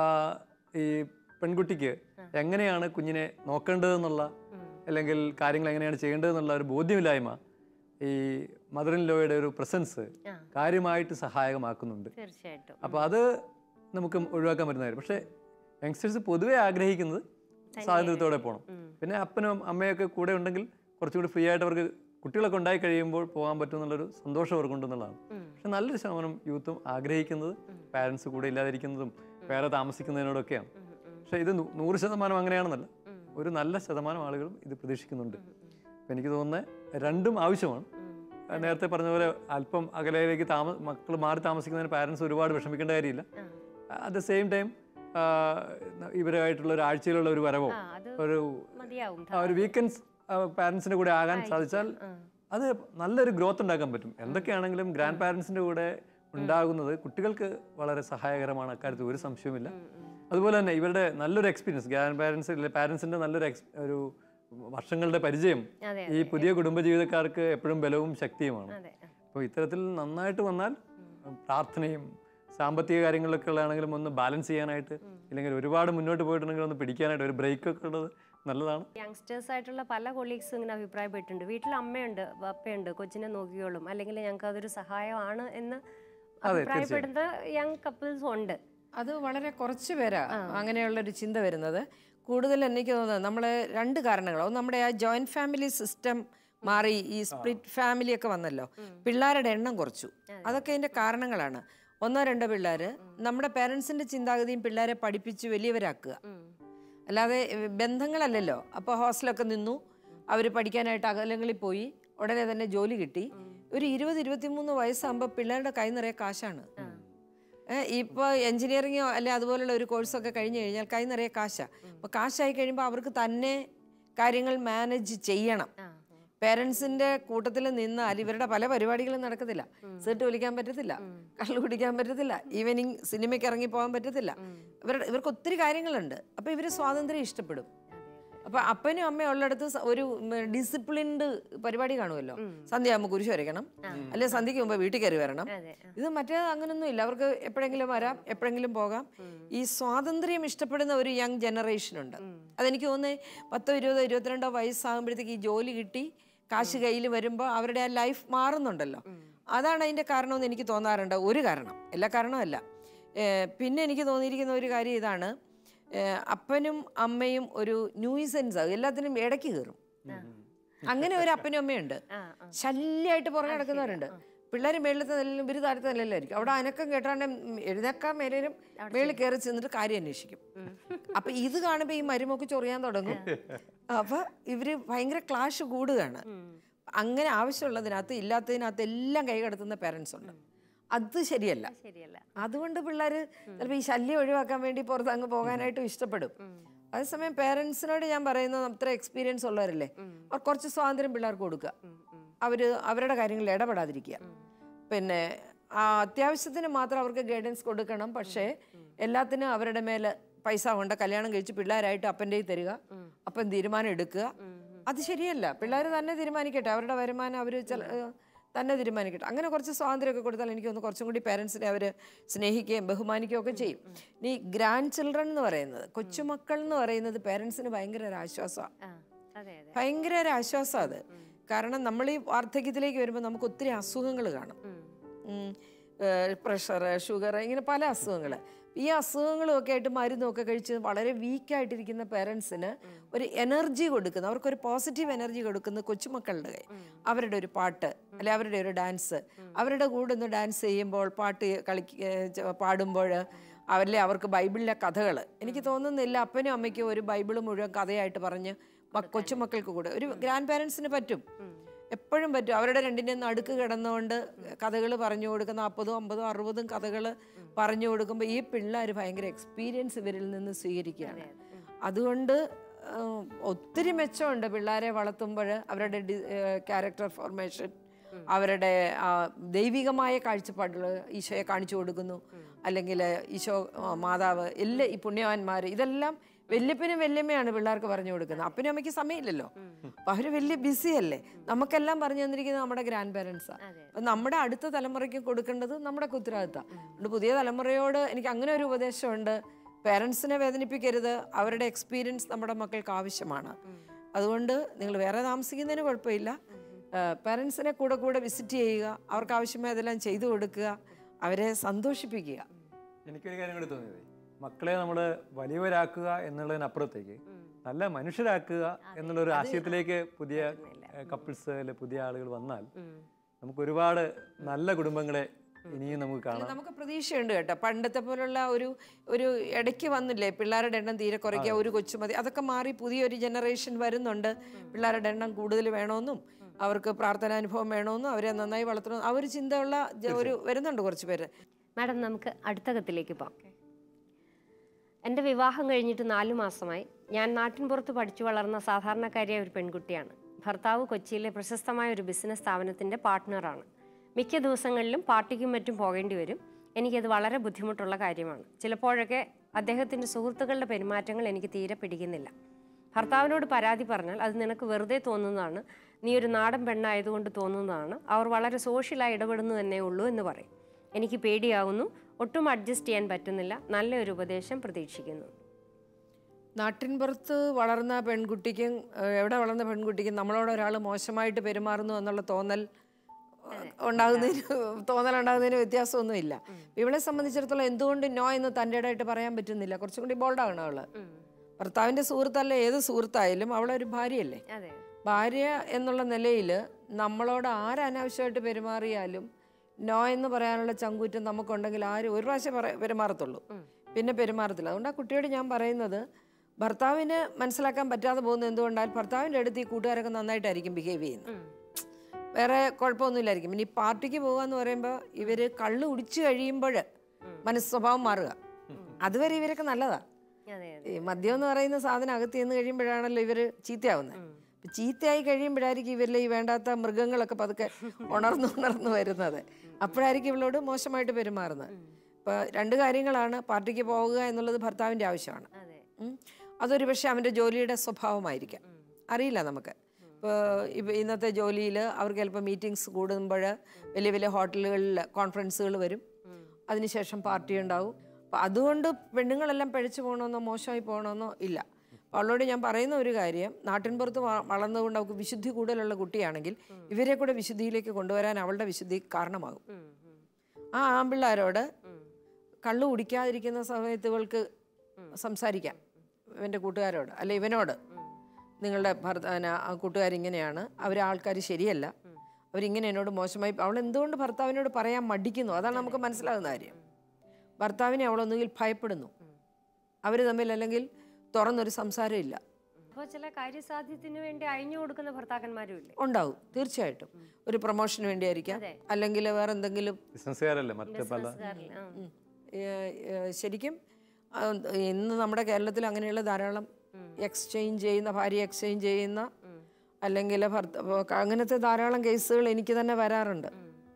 ഈ പെൺകുട്ടിക്ക് എങ്ങനെയാണ് കുഞ്ഞിനെ നോക്കേണ്ടതെന്നുള്ള അല്ലെങ്കിൽ കാര്യങ്ങൾ എങ്ങനെയാണ് ചെയ്യേണ്ടതെന്നുള്ള ഒരു ബോധ്യമില്ലായ്മ ഈ മദർ ഇൻ ലോയുടെ ഒരു പ്രസൻസ് ആ. കാര്യമായിട്ട് സഹായകമാക്കുന്നുണ്ട് തീർച്ചയായിട്ടും അപ്പോൾ അത് നമുക്ക് ഒഴിവാക്കാൻ പറ്റുന്ന കാര്യം പക്ഷേ യങ്സ്റ്റേഴ്സ് പൊതുവെ ആഗ്രഹിക്കുന്നത് സ്വാതന്ത്ര്യത്തോടെ പോകണം പിന്നെ അപ്പനും അമ്മയൊക്കെ കൂടെ ഉണ്ടെങ്കിൽ കുറച്ചുകൂടി ഫ്രീ ആയിട്ട് അവർക്ക് കുട്ടികളൊക്കെ ഉണ്ടായി കഴിയുമ്പോൾ പോകാൻ പറ്റും എന്നുള്ളൊരു സന്തോഷം അവർക്കുണ്ടെന്നുള്ളതാണ് പക്ഷെ നല്ലൊരു ശതമാനം യൂത്തും ആഗ്രഹിക്കുന്നത് പാരൻസ് കൂടെ ഇല്ലാതിരിക്കുന്നതും വേറെ താമസിക്കുന്നതിനോടൊക്കെയാണ് പക്ഷെ ഇത് നൂ- നൂറ് ശതമാനം അങ്ങനെയാണെന്നല്ല ഒരു നല്ല ശതമാനം ആളുകളും ഇത് പ്രതീക്ഷിക്കുന്നുണ്ട് അപ്പം എനിക്ക് തോന്നുന്നത് രണ്ടും ആവശ്യമാണ് ആ, നേരത്തെ പറഞ്ഞ പോലെ അല്പം അകലയിലേക്ക് താമ മക്കൾ മാറി താമസിക്കുന്നതിന് പാരൻസ് ഒരുപാട് വിഷമിക്കേണ്ട കാര്യമില്ല അറ്റ് ദ സെയിം ടൈം ഇവരായിട്ടുള്ള ഒരു ആഴ്ചയിലുള്ള ഒരു വരവോ ആ അത് ഒരു മതിയാവും ആ, ഒരു വീക്കെൻഡ്സ് പാരൻസിന്റെ കൂടെ ആകാൻ സാധിച്ചാൽ അത് നല്ലൊരു ഗ്രോത്ത് ഉണ്ടാക്കാൻ പറ്റും എന്തൊക്കെയാണെങ്കിലും ഗ്രാൻഡ് പാരൻസിന്റെ കൂടെ ഉണ്ടാകുന്നത് കുട്ടികൾക്ക് വളരെ സഹായകരമാണ് അക്കാര്യത്തിൽ ഒരു സംശയവുമില്ല അതുപോലെ തന്നെ ഇവരുടെ നല്ലൊരു എക്സ്പീരിയൻസ് ഗ്രാൻഡ് പാരൻസ് പാരൻസിന്റെ നല്ലൊരു ex- ഒരു വർഷങ്ങളുടെ പരിചയം അതെ ഈ പുതിയ കുടുംബജീവിതക്കാർക്ക് എപ്പോഴും ബലവും ശക്തിയുമാണ് അതെ അപ്പോൾ ഇത്തരത്തിൽ നന്നായിട്ട് വന്നാൽ പ്രാർത്ഥനയും സാമ്പത്തിക കാര്യങ്ങളിലൊക്കെ ഉള്ളതാണെങ്കിലും ഒന്ന് ബാലൻസ് ചെയ്യാനായിട്ട് ഇല്ലെങ്കിൽ ഒരുപാട് മുന്നോട്ട് പോയിട്ടുണ്ടെങ്കിൽ ഒന്ന് പിടിക്കാനായിട്ട് ഒരു ബ്രേക്ക് ഒക്കെ ഉള്ളത് നല്ലതാണ് യങ്സ്റ്റേഴ്സ് ആയിട്ടുള്ള പല കൊളീഗ്സും ഇങ്ങനെ അഭിപ്രായപ്പെട്ടിട്ടുണ്ട് വീട്ടിൽ അമ്മയുണ്ട് അപ്പയുണ്ട് കൊച്ചിനെ നോക്കിയോളും അല്ലെങ്കിൽ ഞങ്ങൾക്ക് അതൊരു സഹായമാണ് എന്ന് അഭിപ്രായപ്പെടുന്ന യങ് കപ്പിൾസും ഉണ്ട് അത് വളരെ കുറച്ച് പേരാ അങ്ങനെയുള്ളൊരു ചിന്ത വരുന്നത് കൂടുതൽ എനിക്ക് തോന്നുന്നത് നമ്മൾ രണ്ട് കാരണങ്ങൾ ഒന്ന് നമ്മുടെ ആ ജോയിന്റ് ഫാമിലി സിസ്റ്റം മാറി ഈ സ്പ്ലിറ്റ് ഫാമിലി ഒക്കെ വന്നല്ലോ പിള്ളേരുടെ എണ്ണം കുറച്ചു അതൊക്കെ അതിന്റെ കാരണങ്ങളാണ് ഒന്നോ രണ്ടോ പിള്ളേർ നമ്മുടെ പേരൻസിന്റെ ചിന്താഗതിയും പിള്ളേരെ പഠിപ്പിച്ച് വലിയവരാക്കുക അല്ലാതെ ഏഹ്, ബന്ധങ്ങളല്ലല്ലോ അപ്പോൾ ഹോസ്റ്റലൊക്കെ നിന്നു അവർ പഠിക്കാനായിട്ട് അകലങ്ങളിൽ പോയി ഉടനെ തന്നെ ജോലി കിട്ടി ഒരു ഇരുപത് ഇരുപത്തിമൂന്ന് വയസ്സാകുമ്പോൾ പിള്ളേരുടെ കൈ നിറയെ കാശാണ് ഏഹ് ഇപ്പോൾ എഞ്ചിനീയറിങ്ങോ അല്ലെ അതുപോലുള്ള ഒരു കോഴ്സൊക്കെ കഴിഞ്ഞ് കഴിഞ്ഞാൽ കൈ നിറയെ കാശാ അപ്പോൾ കാശായി കഴിയുമ്പോൾ അവർക്ക് തന്നെ കാര്യങ്ങൾ മാനേജ് ചെയ്യണം പേരൻസിന്റെ കൂട്ടത്തിൽ നിന്നാൽ ഇവരുടെ പല പരിപാടികളും നടക്കത്തില്ല സീട്ട് വലിക്കാൻ പറ്റത്തില്ല കള്ളു കുടിക്കാൻ പറ്റത്തില്ല ഈവനിങ് സിനിമയ്ക്ക് ഇറങ്ങി പോകാൻ പറ്റത്തില്ല ഇവരുടെ ഇവർക്ക് ഒത്തിരി കാര്യങ്ങളുണ്ട് അപ്പോൾ ഇവർ സ്വാതന്ത്ര്യം ഇഷ്ടപ്പെടും അപ്പൊ അപ്പനും അമ്മയും ഉള്ളിടത്ത് സ- ഒരു ഡിസിപ്ലിൻഡ് പരിപാടി കാണുമല്ലോ സന്ധ്യയാകുമ്പോൾ കുരിശ് വരയ്ക്കണം അല്ലെ സന്ധ്യയ്ക്ക് മുമ്പ് വീട്ടിൽ കയറി വരണം അതെ ഇത് മറ്റേ അങ്ങനൊന്നും ഇല്ല അവർക്ക് എപ്പോഴെങ്കിലും വരാം എപ്പോഴെങ്കിലും പോകാം ഈ സ്വാതന്ത്ര്യം ഇഷ്ടപ്പെടുന്ന ഒരു യങ് ജനറേഷൻ ഉണ്ട് അതെനിക്ക് തോന്നുന്നത് പത്തോ ഇരുപതോ ഇരുപത്തിരണ്ടോ വയസ്സാകുമ്പോഴത്തേക്ക് ഈ ജോലി കിട്ടി കാശ് കയ്യിൽ വരുമ്പോൾ അവരുടെ ആ ലൈഫ് മാറുന്നുണ്ടല്ലോ അതാണ് അതിന്റെ കാരണമെന്ന് എനിക്ക് തോന്നാറുണ്ട് ഒരു കാരണം എല്ലാ കാരണമല്ല ഏഹ് പിന്നെ എനിക്ക് തോന്നിയിരിക്കുന്ന ഒരു കാര്യം ഇതാണ് ഏഹ് അപ്പനും അമ്മയും ഒരു ന്യൂസൻസ് എല്ലാത്തിനും ഇടയ്ക്ക് കയറും അങ്ങനെ ഒരു അപ്പനും അമ്മയുണ്ട് ആ ആ ശല്യമായിട്ട് പുറകെ നടക്കുന്നവരുണ്ട് പിള്ളേർ മേളിലത്തെ നിലയിലും ഇവര് താഴത്തെ നിലയിലായിരിക്കും അവിടെ അനക്കം കേട്ടാണ്ട് എഴുന്നേക്കാൻ മേലും മേളിൽ കയറി ചെന്നിട്ട് കാര്യം അന്വേഷിക്കും അപ്പൊ ഇത് കാണുമ്പോ ഈ മരുമൊക്കെ ചൊറിയാൻ തുടങ്ങും അപ്പൊ ഇവര് ഭയങ്കര ക്ലാഷ് കൂടുകയാണ് അങ്ങനെ ആവശ്യമുള്ളതിനകത്ത് ഇല്ലാത്തതിനകത്ത് എല്ലാം കൈ കടത്തുന്ന പേരൻസ് ഉണ്ട് അത് ശരിയല്ല ശരിയല്ല അതുകൊണ്ട് പിള്ളേർ ചിലപ്പോൾ ഈ ശല്യം ഒഴിവാക്കാൻ വേണ്ടി പുറത്ത് അങ്ങ് പോകാനായിട്ടും ഇഷ്ടപ്പെടും അതേസമയം പേരൻസിനോട് ഞാൻ പറയുന്നത് അത്ര എക്സ്പീരിയൻസ് ഉള്ളവരല്ലേ അവർ കുറച്ച് സ്വാതന്ത്ര്യം പിള്ളേർക്ക് കൊടുക്കുക അവര് അവരുടെ കാര്യങ്ങളിൽ ഇടപെടാതിരിക്കുക പിന്നെ ആ അത്യാവശ്യത്തിന് മാത്രം അവർക്ക് ഗൈഡൻസ് കൊടുക്കണം പക്ഷേ എല്ലാത്തിനും അവരുടെ മേലെ പൈസ കൊണ്ട് കല്യാണം കഴിച്ച് പിള്ളേരായിട്ട് അപ്പൻ്റെ കയ്യിൽ തരിക അപ്പൻ തീരുമാനം എടുക്കുക അത് ശരിയല്ല പിള്ളേർ തന്നെ തീരുമാനിക്കട്ടെ അവരുടെ വരുമാനം അവർ ചില തന്നെ തീരുമാനിക്കട്ടെ അങ്ങനെ കുറച്ച് സ്വാതന്ത്ര്യമൊക്കെ കൊടുത്താൽ എനിക്ക് തോന്നുന്നു കുറച്ചും കൂടി പേരൻസിനെ അവർ സ്നേഹിക്കുകയും ബഹുമാനിക്കുകയും ഒക്കെ ചെയ്യും ഇനി ഗ്രാൻഡ് ചിൽഡ്രൻ എന്ന് പറയുന്നത് കൊച്ചുമക്കൾ എന്ന് പറയുന്നത് പേരൻസിന് ഭയങ്കര ഒരു ആശ്വാസമാണ് ആ അതെ അതെ ഭയങ്കര ഒരു ആശ്വാസം അത് കാരണം നമ്മൾ ഈ വാർദ്ധക്യത്തിലേക്ക് വരുമ്പോൾ നമുക്ക് ഒത്തിരി അസുഖങ്ങൾ കാണും പ്രഷർ ഷുഗർ ഇങ്ങനെ പല അസുഖങ്ങൾ ഈ അസുഖങ്ങളും ഒക്കെ ആയിട്ട് മരുന്നും ഒക്കെ കഴിച്ച് വളരെ വീക്കായിട്ടിരിക്കുന്ന പേരൻസിന് ഒരു എനർജി കൊടുക്കുന്ന അവർക്കൊരു പോസിറ്റീവ് എനർജി കൊടുക്കുന്ന കൊച്ചുമക്കളുടെ കൈ അവരുടെ ഒരു പാട്ട് അല്ലെ അവരുടെ ഒരു ഡാൻസ് അവരുടെ കൂടെ ഒന്ന് ഡാൻസ് ചെയ്യുമ്പോൾ പാട്ട് കളി പാടുമ്പോൾ അവരിലെ അവർക്ക് ബൈബിളിലെ കഥകൾ എനിക്ക് തോന്നുന്നില്ല അപ്പനും അമ്മയ്ക്കും ഒരു ബൈബിൾ മുഴുവൻ കഥയായിട്ട് പറഞ്ഞ് മ- കൊച്ചുമക്കൾക്ക് കൂടെ ഒരു ഗ്രാൻഡ് പാരൻസിന് പറ്റും എപ്പോഴും പറ്റും അവരുടെ രണ്ടിൻ്റെ നടുക്ക് കിടന്നുകൊണ്ട് കഥകൾ പറഞ്ഞു കൊടുക്കുന്ന നാൽപ്പതും അമ്പതും അറുപതും കഥകൾ പറഞ്ഞു കൊടുക്കുമ്പോൾ ഈ പിള്ളേർ ഭയങ്കര എക്സ്പീരിയൻസ് ഇവരിൽ നിന്ന് സ്വീകരിക്കുകയാണ് അതുകൊണ്ട് ആ, ഒത്തിരി മെച്ചമുണ്ട് പിള്ളേരെ വളർത്തുമ്പോൾ അവരുടെ ക്യാരക്ടർ ഫോർമേഷൻ അവരുടെ ആ, ദൈവികമായ കാഴ്ചപ്പാടുകൾ ഈശോയെ കാണിച്ചു കൊടുക്കുന്നു അല്ലെങ്കിൽ ഈശോ ആ, മാതാവ് എല്ലാ ഈ പുണ്യവാന്മാർ ഇതെല്ലാം വല്യപ്പനും വല്യമ്മയാണ് പിള്ളേർക്ക് പറഞ്ഞു കൊടുക്കുന്നത് അപ്പനും അമ്മയ്ക്ക് സമയമില്ലല്ലോ അപ്പൊ അവര് വലിയ ബിസി അല്ലേ നമുക്കെല്ലാം പറഞ്ഞു തന്നിരിക്കുന്നത് നമ്മുടെ ഗ്രാൻഡ് പാരൻസാണ് അപ്പൊ നമ്മുടെ അടുത്ത തലമുറയ്ക്ക് കൊടുക്കേണ്ടത് നമ്മുടെ ഉത്തരവാദിത്തം അതുകൊണ്ട് പുതിയ തലമുറയോട് എനിക്ക് അങ്ങനെ ഒരു ഉപദേശമുണ്ട് പേരൻസിനെ വേദനിപ്പിക്കരുത് അവരുടെ എക്സ്പീരിയൻസ് നമ്മുടെ മക്കൾക്ക് ആവശ്യമാണ് അതുകൊണ്ട് നിങ്ങൾ വേറെ താമസിക്കുന്നതിന് കുഴപ്പമില്ല പേരൻസിനെ കൂടെ കൂടെ വിസിറ്റ് ചെയ്യുക അവർക്ക് ആവശ്യമായതെല്ലാം ചെയ്തു കൊടുക്കുക അവരെ സന്തോഷിപ്പിക്കുക എനിക്കൊരു കാര്യം കൂടി തോന്നിയത് മക്കളെ നമ്മൾ വലിയവരാക്കുക എന്നുള്ളതിനപ്പുറത്തേക്ക് നല്ല മനുഷ്യരാക്കുക എന്നുള്ള ഒരു ആശയത്തിലേക്ക് പുതിയ കപ്പിൾസ് അല്ലെ പുതിയ ആളുകൾ വന്നാൽ നമുക്ക് ഒരുപാട് നല്ല കുടുംബങ്ങളെ ഇനിയും നമുക്ക് അല്ല, കാണാം നമുക്ക് പ്രതീക്ഷയുണ്ട് കേട്ടോ പണ്ടത്തെ പോലുള്ള ഒരു ഒരു ഇടയ്ക്ക് വന്നില്ലേ പിള്ളേരുടെ എണ്ണം തീരെ കുറയ്ക്കുക ഒരു കൊച്ചുമതി അതൊക്കെ മാറി പുതിയൊരു ജനറേഷൻ വരുന്നുണ്ട് പിള്ളേരുടെ എണ്ണം കൂടുതൽ വേണമെന്നും അവർക്ക് പ്രാർത്ഥനാനുഭവം വേണമെന്നും അവരെ നന്നായി വളർത്തണം ആ ഒരു ചിന്തയുള്ള ജ- ഒരു വരുന്നുണ്ട് കുറച്ച് പേര് മാഡം നമുക്ക് അടുത്ത കത്തിലേക്ക് പോകാം എൻ്റെ വിവാഹം കഴിഞ്ഞിട്ട് നാലു മാസമായി ഞാൻ നാട്ടിൻപുറത്ത് പഠിച്ചു വളർന്ന സാധാരണക്കാരിയായ ഒരു പെൺകുട്ടിയാണ് ഭർത്താവ് കൊച്ചിയിലെ പ്രശസ്തമായ ഒരു ബിസിനസ് സ്ഥാപനത്തിൻ്റെ പാർട്ട്ണറാണ് മിക്ക ദിവസങ്ങളിലും പാർട്ടിക്കും മറ്റും പോകേണ്ടി വരും എനിക്കത് വളരെ ബുദ്ധിമുട്ടുള്ള കാര്യമാണ് ചിലപ്പോഴൊക്കെ അദ്ദേഹത്തിൻ്റെ സുഹൃത്തുക്കളുടെ പെരുമാറ്റങ്ങൾ എനിക്ക് തീരെ പിടിക്കുന്നില്ല ഭർത്താവിനോട് പരാതി പറഞ്ഞാൽ അത് നിനക്ക് വെറുതെ തോന്നുന്നതാണ് നീ ഒരു നാടൻ പെണ്ണായതുകൊണ്ട് തോന്നുന്നതാണ് അവർ വളരെ സോഷ്യലായി ഇടപെടുന്നു തന്നെ ഉള്ളൂ എന്ന് പറയും എനിക്ക് പേടിയാവുന്നു ഒട്ടും അഡ്ജസ്റ്റ് ചെയ്യാൻ പറ്റുന്നില്ല നല്ലൊരു ഉപദേശം പ്രതീക്ഷിക്കുന്നു നാട്ടിൻപുറത്ത് വളർന്ന പെൺകുട്ടിക്കും ഏഹ്, എവിടെ വളർന്ന പെൺകുട്ടിക്കും നമ്മളോട് ഒരാൾ മോശമായിട്ട് പെരുമാറുന്നു എന്നുള്ള തോന്നൽ ഏഹ്, ഉണ്ടാകുന്നതിന് തോന്നൽ ഉണ്ടാകുന്നതിന് വ്യത്യാസമൊന്നുമില്ല ഇവളെ സംബന്ധിച്ചിടത്തോളം എന്തുകൊണ്ട് നോ എന്ന് തൻ്റെ ഇടമായിട്ട് പറയാൻ പറ്റുന്നില്ല കുറച്ചും കൂടി ബോൾഡാകണം അവള് ഭർത്താവിൻ്റെ സുഹൃത്തല്ല ഏത് സുഹൃത്തായാലും അവളൊരു ഭാര്യയല്ലേ അതെ ഭാര്യ എന്നുള്ള നിലയിൽ നമ്മളോട് ആര് അനാവശ്യമായിട്ട് പെരുമാറിയാലും നോ എന്ന് പറയാനുള്ള ചങ്കൂറ്റം നമുക്കുണ്ടെങ്കിൽ ആരും ഒരു പ്രാവശ്യം പറ പെരുമാറത്തുള്ളൂ പിന്നെ പെരുമാറത്തില്ല അതുകൊണ്ട് ആ കുട്ടിയോട് ഞാൻ പറയുന്നത് ഭർത്താവിന് മനസ്സിലാക്കാൻ പറ്റാതെ പോകുന്നത് എന്തുകൊണ്ടാൽ ഭർത്താവിൻ്റെ അടുത്ത് ഈ കൂട്ടുകാരൊക്കെ നന്നായിട്ടായിരിക്കും ബിഹേവ് ചെയ്യുന്നത് വേറെ കുഴപ്പമൊന്നുമില്ലായിരിക്കും ഇനി പാർട്ടിക്ക് പോകുക എന്ന് പറയുമ്പോൾ ഇവർ കള്ള് കുടിച്ചു കഴിയുമ്പോൾ മനസ്സ് സ്വഭാവം മാറുക അതുവരെ ഇവരൊക്കെ നല്ലതാ അതെ ഈ മദ്യം എന്ന് പറയുന്ന സാധനം അകത്ത് ചെന്ന് കഴിയുമ്പോഴാണല്ലോ ഇവര് ചീത്തയാവുന്നത് അപ്പൊ ചീത്തയായി കഴിയുമ്പോഴായിരിക്കും ഇവരിലെ ഈ വേണ്ടാത്ത മൃഗങ്ങളൊക്കെ പതുക്കെ ഉണർന്നു ഉണർന്നു വരുന്നത് അപ്പോഴായിരിക്കും ഇവളോട് മോശമായിട്ട് പെരുമാറുന്നത് ഇപ്പൊ രണ്ട് കാര്യങ്ങളാണ് പാർട്ടിക്ക് പോകുക എന്നുള്ളത് ഭർത്താവിന്റെ ആവശ്യമാണ് അതെ ഉം. അതൊരു പക്ഷേ അവൻ്റെ ജോലിയുടെ സ്വഭാവമായിരിക്കാം അറിയില്ല നമുക്ക് ഇപ്പോൾ ഇപ്പോൾ ഇന്നത്തെ ജോലിയിൽ അവർക്ക് ചിലപ്പോൾ മീറ്റിങ്സ് കൂടുമ്പോൾ വലിയ വലിയ ഹോട്ടലുകളിൽ കോൺഫറൻസുകൾ വരും അതിനുശേഷം പാർട്ടി ഉണ്ടാവും അപ്പോൾ അതുകൊണ്ട് പെണ്ണുങ്ങളെല്ലാം പഴിച്ചു പോകണമെന്നോ മോശമായി പോകണമെന്നോ ഇല്ല അപ്പോൾ അവളോട് ഞാൻ പറയുന്ന ഒരു കാര്യം നാട്ടിൻപുറത്ത് വ- വളർന്നുകൊണ്ട് അവൾക്ക് വിശുദ്ധി കൂടുതലുള്ള കുട്ടിയാണെങ്കിൽ ഇവരെ കൂടെ വിശുദ്ധിയിലേക്ക് കൊണ്ടുവരാൻ അവളുടെ വിശുദ്ധി കാരണമാകും ആ ആമ്പിള്ളാരോട് കള്ളു കുടിക്കാതിരിക്കുന്ന സമയത്ത് ഇവൾക്ക് സംസാരിക്കാം ഇവൻ്റെ കൂട്ടുകാരോട് അല്ലെ ഇവനോട് നിങ്ങളുടെ ഭർത്താവിന് ആ കൂട്ടുകാരിങ്ങനെയാണ് അവർ ആൾക്കാർ ശരിയല്ല അവരിങ്ങനെ എന്നോട് മോശമായി അവൾ എന്തുകൊണ്ട് ഭർത്താവിനോട് പറയാൻ മടിക്കുന്നു അതാണ് നമുക്ക് മനസ്സിലാകുന്ന കാര്യം ഭർത്താവിനെ അവളൊന്നുകിൽ ഭയപ്പെടുന്നു അവർ തമ്മിൽ അല്ലെങ്കിൽ തുറന്നൊരു സംസാരം ഇല്ല അപ്പോൾ ചില കാര്യസാധ്യത്തിന് വേണ്ടി അയഞ്ഞു കൊടുക്കുന്ന ഭർത്താക്കന്മാരും ഇല്ലേ ഉണ്ടാവും തീർച്ചയായിട്ടും ഒരു പ്രൊമോഷന് വേണ്ടിയായിരിക്കാം അതെ. അല്ലെങ്കിൽ വേറെ എന്തെങ്കിലും ബിസിനസ്സുകാരല്ലേ മറ്റ് പല ബിസിനസ്സുകാരിൽ, ആ. ഉം. ഏഹ് ഏഹ് ശരിക്കും ആ, ഇന്ന് നമ്മുടെ കേരളത്തിൽ അങ്ങനെയുള്ള ധാരാളം എക്സ്ചേഞ്ച് ചെയ്യുന്ന ഭാര്യ എക്സ്ചേഞ്ച് ചെയ്യുന്ന അല്ലെങ്കിൽ ഭർത്ത ഇപ്പൊ അങ്ങനത്തെ ധാരാളം കേസുകൾ എനിക്ക് തന്നെ വരാറുണ്ട്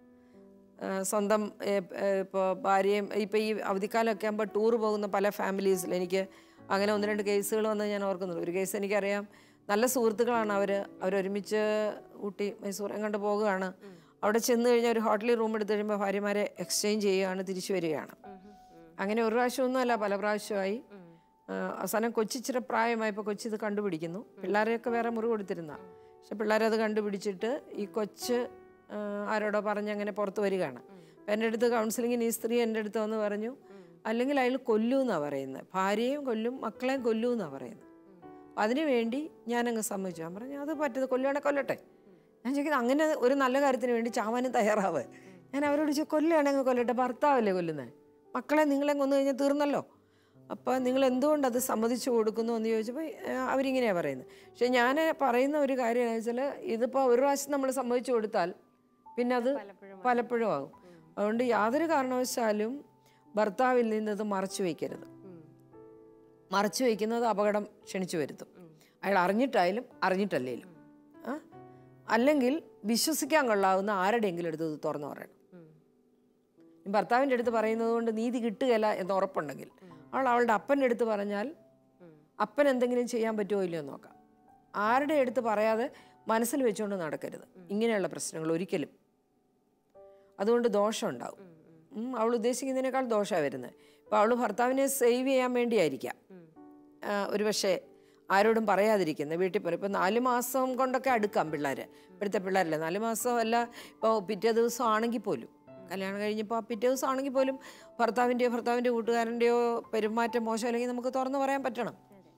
ഏഹ് സ്വന്തം ഇപ്പോൾ ഭാര്യയും ഇപ്പോൾ ഈ അവധിക്കാലമൊക്കെ ആകുമ്പോൾ ടൂർ പോകുന്ന പല ഫാമിലീസിൽ എനിക്ക് അങ്ങനെ ഒന്ന് രണ്ട് കേസുകൾ വന്ന് ഞാൻ ഓർക്കുന്നുണ്ട് ഒരു കേസ് എനിക്കറിയാം നല്ല സുഹൃത്തുക്കളാണ് അവർ അവരൊരുമിച്ച് ഊട്ടി മൈസൂർ എങ്ങോട്ട് പോകുകയാണ് അവിടെ ചെന്ന് കഴിഞ്ഞാൽ ഒരു ഹോട്ടലിൽ റൂം എടുത്ത് കഴിയുമ്പോൾ ഭാര്യമാരെ എക്സ്ചേഞ്ച് ചെയ്യുകയാണ് തിരിച്ചു വരികയാണ് അങ്ങനെ ഒരു പ്രാവശ്യമൊന്നുമല്ല പല പ്രാവശ്യമായി ആ, അവസാനം കൊച്ചിച്ചിരി പ്രായമായപ്പോൾ കൊച്ചി ഇത് കണ്ടുപിടിക്കുന്നു പിള്ളേരെയൊക്കെ വേറെ മുറി കൊടുത്തിരുന്ന പക്ഷെ പിള്ളേരത് കണ്ടുപിടിച്ചിട്ട് ഈ കൊച്ച് ആ, ആരോടോ പറഞ്ഞ് അങ്ങനെ പുറത്ത് വരികയാണ് അപ്പം എൻ്റെ അടുത്ത് കൗൺസിലിങ്ങിന് ഈ സ്ത്രീ എൻ്റെ അടുത്ത് വന്ന് പറഞ്ഞു അല്ലെങ്കിൽ അയാൾ കൊല്ലൂ എന്നാണ് പറയുന്നത് ഭാര്യയും കൊല്ലും മക്കളെയും കൊല്ലൂ എന്നാണ് പറയുന്നത് അപ്പം അതിനു വേണ്ടി ഞാനങ്ങ് സമ്മതിച്ചു ഞാൻ പറഞ്ഞു അത് പറ്റത് കൊല്ലുവാണെ കൊല്ലട്ടെ ഞാൻ ചോദിക്കുന്നത് അങ്ങനെ ഒരു നല്ല കാര്യത്തിന് വേണ്ടി ചാവാനും തയ്യാറാവ് ഞാൻ അവരോട് ചോദിച്ചു കൊല്ലുകയാണെങ്കിൽ കൊല്ലട്ടെ ഭർത്താവല്ലേ കൊല്ലുന്നത് മക്കളെ നിങ്ങളെ കൊന്നു കഴിഞ്ഞാൽ തീർന്നല്ലോ അപ്പോൾ നിങ്ങൾ എന്തുകൊണ്ട് അത് സമ്മതിച്ചു കൊടുക്കുന്നു എന്ന് ചോദിച്ചപ്പോൾ ഏഹ്, അവരിങ്ങനെയാണ് പറയുന്നത് പക്ഷെ ഞാൻ പറയുന്ന ഒരു കാര്യം എന്ന് വെച്ചാൽ ഇതിപ്പോൾ ഒരു പ്രാവശ്യം നമ്മൾ സമ്മതിച്ചു കൊടുത്താൽ പിന്നെ അത് പലപ്പോഴും ആകും അതുകൊണ്ട് യാതൊരു കാരണവശാലും ഭർത്താവിൽ നിന്ന് ഇത് മറച്ചു വയ്ക്കരുത് മറച്ചു വയ്ക്കുന്നത് അപകടം ക്ഷണിച്ചു വരുത്തും അയാൾ അറിഞ്ഞിട്ടായാലും അറിഞ്ഞിട്ടല്ലേലും ആ? അല്ലെങ്കിൽ വിശ്വസിക്കാൻ കൊള്ളാവുന്ന ആരുടെയെങ്കിലും അടുത്ത് ഇത് തുറന്നു പറയണം ഈ ഭർത്താവിൻ്റെ അടുത്ത് പറയുന്നത് കൊണ്ട് നീതി കിട്ടുകയില്ല എന്ന് ഉറപ്പുണ്ടെങ്കിൽ അവൾ അവളുടെ അപ്പൻ്റെ അടുത്ത് പറഞ്ഞാൽ അപ്പൻ എന്തെങ്കിലും ചെയ്യാൻ പറ്റുമോ ഇല്ലയോ എന്ന് നോക്കാം ആരുടെ അടുത്ത് പറയാതെ മനസ്സിൽ വെച്ചുകൊണ്ട് നടക്കരുത് ഇങ്ങനെയുള്ള പ്രശ്നങ്ങൾ ഒരിക്കലും അതുകൊണ്ട് ദോഷം ഉണ്ടാവും ഉം, അവൾ ഉദ്ദേശിക്കുന്നതിനേക്കാൾ ദോഷമാണ് വരുന്നത് ഇപ്പോൾ അവൾ ഭർത്താവിനെ സേവ് ചെയ്യാൻ വേണ്ടിയായിരിക്കാം ആ, ഒരു പക്ഷേ ആരോടും പറയാതിരിക്കുന്നത് വീട്ടിൽ പറയും ഇപ്പോൾ നാല് മാസം കൊണ്ടൊക്കെ അടുക്കാം പിള്ളേർ ഇപ്പോഴത്തെ പിള്ളേരല്ലേ നാല് മാസം അല്ല ഇപ്പോൾ പിറ്റേ ദിവസം ആണെങ്കിൽ പോലും കല്യാണം കഴിഞ്ഞപ്പോൾ ആ പിറ്റേ ദിവസം ആണെങ്കിൽ പോലും ഭർത്താവിൻ്റെയോ ഭർത്താവിൻ്റെ കൂട്ടുകാരൻ്റെയോ പെരുമാറ്റം മോശം അല്ലെങ്കിൽ നമുക്ക് തുറന്നു പറയാൻ പറ്റണം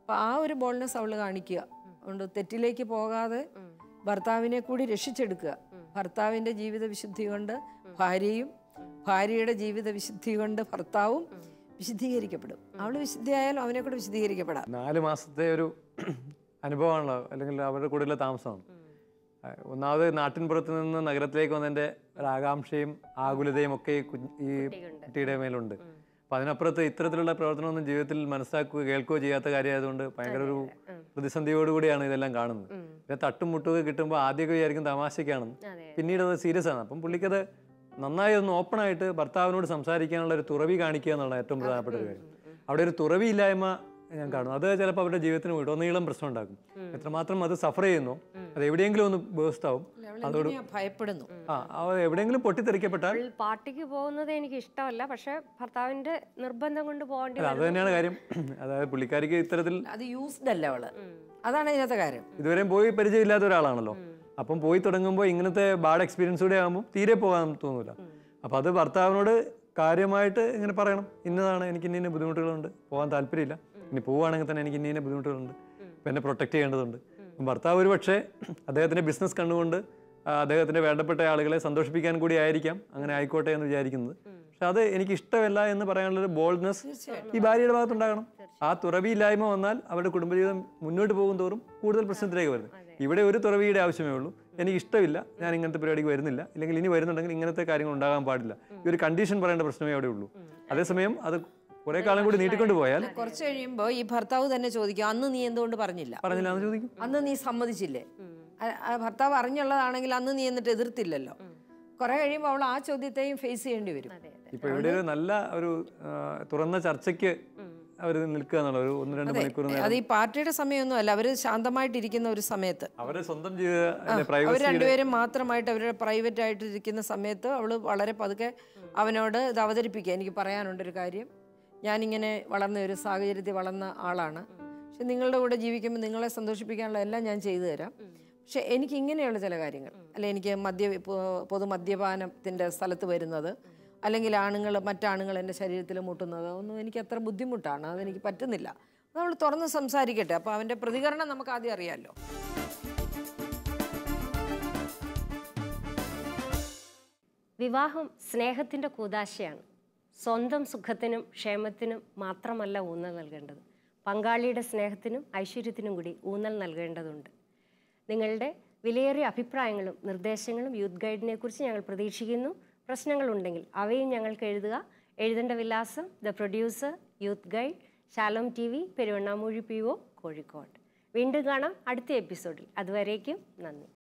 അപ്പം ആ ഒരു ബോൾനെസ് അവൾ കാണിക്കുക അതുകൊണ്ട് തെറ്റിലേക്ക് പോകാതെ ഭർത്താവിനെ കൂടി രക്ഷിച്ചെടുക്കുക ഭർത്താവിൻ്റെ ജീവിത വിശുദ്ധി കൊണ്ട് ഭാര്യയും ഭാര്യയുടെ ജീവിത വിശുദ്ധി കൊണ്ട് ഭർത്താവും വിശുദ്ധീകരിക്കപ്പെടും അവൾ വിശുദ്ധിയായാലും അവനെ കൂടെ വിശുദ്ധീകരിക്കപ്പെടാം നാല് മാസത്തെ ഒരു അനുഭവമാണല്ലോ അല്ലെങ്കിൽ അവരുടെ കൂടെയുള്ള താമസമാണ് ആ, ഒന്നാമത് നാട്ടിൻപുറത്ത് നിന്ന് നഗരത്തിലേക്ക് വന്നതിന്റെ ഒരു ആകാംക്ഷയും ആകുലതയും ഒക്കെ ഈ കുഞ്ഞ് ഈ കുട്ടിയുടെ മേലുണ്ട് അപ്പൊ അതിനപ്പുറത്ത് ഇത്തരത്തിലുള്ള പ്രവർത്തനമൊന്നും ജീവിതത്തിൽ മനസ്സിലാക്കുക കേൾക്കുകയോ ചെയ്യാത്ത കാര്യമായതുകൊണ്ട് ഭയങ്കര ഒരു പ്രതിസന്ധിയോടുകൂടിയാണ് ഇതെല്ലാം കാണുന്നത് പിന്നെ തട്ടും മുട്ടുമൊക്കെ കിട്ടുമ്പോൾ ആദ്യമൊക്കെ വിചാരിക്കും തമാശയ്ക്കാണെന്ന് അതെ പിന്നീട് അത് സീരിയസ് ആണ് അപ്പം പുള്ളിക്കത് നന്നായി ഒന്ന് ഓപ്പൺ ആയിട്ട് ഭർത്താവിനോട് സംസാരിക്കാനുള്ള ഒരു തുറവി കാണിക്കുക എന്നുള്ള ഏറ്റവും പ്രധാനപ്പെട്ട ഒരു കാര്യം അവിടെ ഒരു തുറവി ഇല്ലായ്മ ഞാൻ കാണുന്നു അത് ചിലപ്പോൾ അവരുടെ ജീവിതത്തിന് ഇടനീളം പ്രശ്നം ഉണ്ടാക്കും എത്രമാത്രം അത് സഫർ ചെയ്യുന്നു അത് എവിടെയെങ്കിലും ഒന്ന് ബേസ്റ്റ് ആവും അതോട് അവളെങ്ങനെയാ ഭയപ്പെടുന്നു ആ അവ എവിടെയെങ്കിലും പൊട്ടിത്തെറിക്കപ്പെട്ടാൽ അവൾ പാർട്ടിക്ക് പോകുന്നത് എനിക്ക് ഇഷ്ടമല്ല പക്ഷെ ഭർത്താവിന്റെ നിർബന്ധം കൊണ്ട് പോകേണ്ടി അല്ല അത് തന്നെയാണ് കാര്യം അതായത് പുള്ളിക്കാരിക്ക് ഇത്തരത്തിൽ അത് യൂസ്ഡ് അല്ല അവള് അതാണ് ഇതിനകത്തെ കാര്യം ഇതുവരെയും പോയി പരിചയമില്ലാത്ത ഒരാളാണല്ലോ അപ്പം പോയി തുടങ്ങുമ്പോൾ ഇങ്ങനത്തെ ബാഡ് എക്സ്പീരിയൻസ് കൂടെ ആകുമ്പോൾ തീരെ പോകാൻ തോന്നൂല അപ്പം അത് ഭർത്താവിനോട് കാര്യമായിട്ട് ഇങ്ങനെ പറയണം ഇന്നതാണ് എനിക്ക് ഇന്ന ഇന്ന ബുദ്ധിമുട്ടുകളുണ്ട് പോകാൻ താല്പര്യമില്ല ഇനി പോവുകയാണെങ്കിൽ തന്നെ എനിക്ക് ഇന്ന ഇന്ന ബുദ്ധിമുട്ടുകളുണ്ട് അപ്പം എന്നെ പ്രൊട്ടക്ട് ചെയ്യേണ്ടതുണ്ട് അപ്പം ഭർത്താവ് ഒരു പക്ഷേ അദ്ദേഹത്തിൻ്റെ ബിസിനസ് കണ്ടുകൊണ്ട് ആ, അദ്ദേഹത്തിൻ്റെ വേണ്ടപ്പെട്ട ആളുകളെ സന്തോഷിപ്പിക്കാൻ കൂടി ആയിരിക്കാം അങ്ങനെ ആയിക്കോട്ടെ എന്ന് വിചാരിക്കുന്നത് പക്ഷെ അത് എനിക്ക് ഇഷ്ടമല്ല എന്ന് പറയാനുള്ളൊരു ബോൾഡ്നെസ് ഈ ഭാര്യയുടെ ഭാഗത്തുണ്ടാകണം ആ തുറവിയില്ലായ്മ വന്നാൽ അവരുടെ കുടുംബജീവിതം മുന്നോട്ട് പോകും തോറും കൂടുതൽ പ്രശ്നത്തിലേക്ക് വരുന്നത് ഇവിടെ ഒരു തുറവിയുടെ ആവശ്യമേ ഉള്ളൂ എനിക്ക് ഇഷ്ടമില്ല ഞാൻ ഇങ്ങനത്തെ പരിപാടിക്ക് വരുന്നില്ല ഇല്ലെങ്കിൽ ഇനി വരുന്നുണ്ടെങ്കിൽ ഇങ്ങനത്തെ കാര്യങ്ങൾ ഉണ്ടാകാൻ പാടില്ല ഈ ഒരു കണ്ടീഷൻ പറയേണ്ട പ്രശ്നമേ അവിടെ ഉള്ളൂ അതേസമയം അത് കുറെ കാലം കൂടി നീട്ടിക്കൊണ്ട് പോയാൽ കുറച്ച് കഴിയുമ്പോൾ ഈ ഭർത്താവ് തന്നെ ചോദിക്കും അന്ന് നീ എന്തുകൊണ്ട് പറഞ്ഞില്ല പറഞ്ഞില്ല എന്ന് ചോദിക്കും അന്ന് നീ സമ്മതിച്ചില്ലേ ആ- ആ ഭർത്താവ് അറിഞ്ഞുള്ളതാണെങ്കിൽ അന്ന് നീ എന്നിട്ട് എതിർത്തില്ലല്ലോ കുറെ കഴിയുമ്പോൾ അവൾ ആ ചോദ്യത്തെയും ഫേസ് ചെയ്യേണ്ടി വരും അതെ അതെ ഇപ്പൊ ഇവിടെ ഒരു നല്ല ഒരു ആ, തുറന്ന ചർച്ചയ്ക്ക് അവർ നിൽക്കുക എന്നുള്ള ഒരു ഒന്ന് രണ്ട് മണിക്കൂർ നേരം അത് ഈ പാർട്ടിയുടെ സമയമൊന്നും അല്ല അവര് ശാന്തമായിട്ടിരിക്കുന്ന ഒരു സമയത്ത് അവരുടെ സ്വന്തം ജീവിത അവർ പ്രൈവസി രണ്ടുപേരും മാത്രമായിട്ട് അവരുടെ പ്രൈവറ്റ് ആയിട്ട് ഇരിക്കുന്ന സമയത്ത് അവൾ വളരെ പതുക്കെ അവനോട് ഇത് അവതരിപ്പിക്കുക എനിക്ക് പറയാനുണ്ടൊരു കാര്യം ഞാനിങ്ങനെ വളർന്ന ഒരു സാഹചര്യത്തിൽ വളർന്ന ആളാണ് പക്ഷെ നിങ്ങളുടെ കൂടെ ജീവിക്കുമ്പോൾ നിങ്ങളെ സന്തോഷിപ്പിക്കാനുള്ള എല്ലാം ഞാൻ ചെയ്തു തരാം പക്ഷെ എനിക്ക് ഇങ്ങനെയുള്ള ചില കാര്യങ്ങൾ അല്ലെ എനിക്ക് മദ്യ പൊ- പൊതു മദ്യപാനത്തിൻ്റെ സ്ഥലത്ത് വരുന്നത് അല്ലെങ്കിൽ ആണുങ്ങൾ മറ്റാണുങ്ങൾ എൻ്റെ ശരീരത്തിൽ മുട്ടുന്നത് ഒന്നും എനിക്ക് അത്ര ബുദ്ധിമുട്ടാണ് അതെനിക്ക് പറ്റുന്നില്ല നമ്മൾ തുറന്ന് സംസാരിക്കട്ടെ അപ്പോൾ അവൻ്റെ പ്രതികരണം നമുക്ക് ആദ്യം അറിയാമല്ലോ വിവാഹം സ്നേഹത്തിൻ്റെ കൂതാശയാണ് സ്വന്തം സുഖത്തിനും ക്ഷേമത്തിനും മാത്രമല്ല ഊന്നൽ നൽകേണ്ടത് പങ്കാളിയുടെ സ്നേഹത്തിനും ഐശ്വര്യത്തിനും കൂടി ഊന്നൽ നൽകേണ്ടതുണ്ട് നിങ്ങളുടെ വിലയേറിയ അഭിപ്രായങ്ങളും നിർദ്ദേശങ്ങളും യൂത്ത് ഗൈഡിനെ കുറിച്ച് ഞങ്ങൾ പ്രതീക്ഷിക്കുന്നു പ്രശ്നങ്ങളുണ്ടെങ്കിൽ അവയും ഞങ്ങൾക്ക് എഴുതുക എഴുതേണ്ട വിലാസം the producer youth guide Shalom T V Peruvannamuzhi P O Kozhikode വീണ്ടും കാണാം അടുത്ത എപ്പിസോഡിൽ അതുവരേക്കും നന്ദി